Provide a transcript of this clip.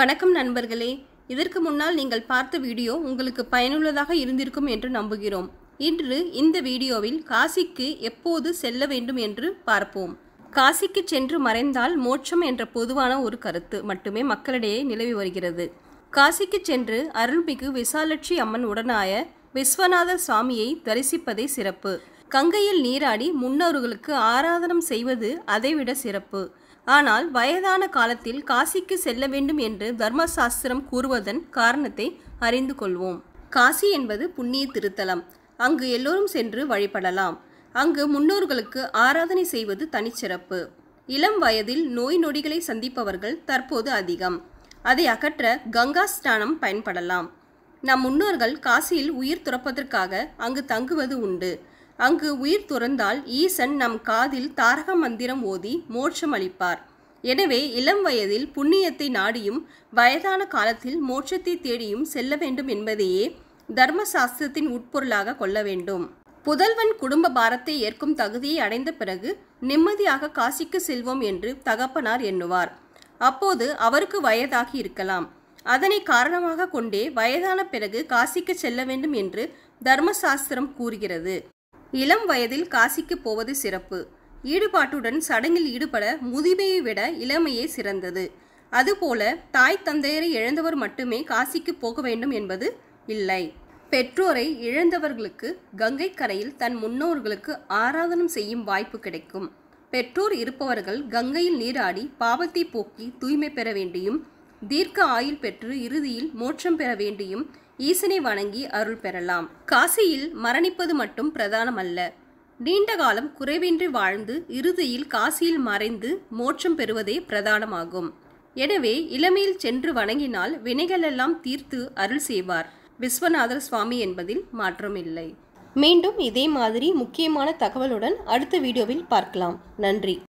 வணக்கம் நண்பர்களே இதற்கு முன்னால் நீங்கள் பார்த்த வீடியோ உங்களுக்கு பயனுள்ளதாக இருந்திருக்கும் என்று நம்புகிறோம் இன்று இந்த வீடியோவில் காசிக்கு எப்போது செல்ல வேண்டும் என்று பார்ப்போம் காசிக்கு சென்று மறைந்தால் மோட்சம் என்ற பொதுவான ஒரு கருத்து மட்டுமே மக்களிடையே நிலவி வருகிறது காசிக்கு சென்று அருள்மிகு விசாலட்சி அம்மன் உடனாய விஸ்வநாத சுவாமியை தரிசிப்பதே சிறப்பு கங்கையில் நீராடி முன்னோர்களுக்கு ஆராதனம் செய்வது அதைவிட சிறப்பு ஆனால் வயதான காலத்தில் காசிக்கு செல்ல வேண்டும் என்று தர்மசாஸ்திரம் கூறுவதன் காரணத்தை அறிந்து கொள்வோம் காசி என்பது புண்ணிய திருத்தலம் அங்கு எல்லோரும் சென்று வழிபடலாம் அங்கு முன்னோர்களுக்கு ஆராதனை செய்வது தனிச்சிறப்பு இளம் வயதில் நோய் நொடிகளை சந்திப்பவர்கள் தற்போது அதிகம் அதை அகற்ற கங்கா ஸ்நானம் பயன்படலாம் நம் முன்னோர்கள் காசியில் உயிர் துறப்பதற்காக அங்கு தங்குவது உண்டு அங்கு உயிர் துறந்தால் ஈசன் நம் காதில் தாரக மந்திரம் ஓதி மோட்சம் அளிப்பார் எனவே இளம் வயதில் புண்ணியத்தை நாடியும் வயதான காலத்தில் மோட்சத்தை தேடியும் செல்ல வேண்டும் என்பதையே தர்ம சாஸ்திரத்தின் உட்பொருளாக கொள்ள வேண்டும் புதல்வன் குடும்ப பாரத்தை ஏற்கும் தகுதியை அடைந்த பிறகு நிம்மதியாக காசிக்கு செல்வோம் என்று தகப்பனார் எண்ணுவார் அப்போது அவருக்கு வயதாகி இருக்கலாம் அதனை காரணமாக கொண்டே வயதான பிறகு காசிக்கு செல்ல வேண்டும் என்று தர்மசாஸ்திரம் கூறுகிறது இளம் வயதில் காசிக்கு போவது சிறப்பு ஈடுபாட்டுடன் சடங்கில் ஈடுபட முதுமையை விட இளமையே சிறந்தது அதுபோல தாய் தந்தையரை இழந்தவர் மட்டுமே காசிக்கு போக வேண்டும் என்பது இல்லை பெற்றோரை இழந்தவர்களுக்கு கங்கை கரையில் தன் முன்னோர்களுக்கு ஆராதனம் செய்யும் வாய்ப்பு கிடைக்கும் பெற்றோர் இருப்பவர்கள் கங்கையில் நீராடி பாவத்தை போக்கி தூய்மை பெற வேண்டியும் தீர்க்க ஆயுள் பெற்று இறுதியில் மோட்சம் பெற வேண்டியும் ஈசனை வணங்கி அருள் பெறலாம் காசியில் மரணிப்பது மட்டும் பிரதானமல்ல நீண்ட காலம் குறைவின்றி வாழ்ந்து இறுதியில் காசியில் மறைந்து மோட்சம் பெறுவதே பிரதானமாகும் எனவே இளமையில் சென்று வணங்கினால் வினைகளெல்லாம் தீர்த்து அருள் செய்வார் விஸ்வநாதர் சுவாமி என்பதில் மாற்றமில்லை மீண்டும் இதே மாதிரி முக்கியமான தகவலுடன் அடுத்த வீடியோவில் பார்க்கலாம் நன்றி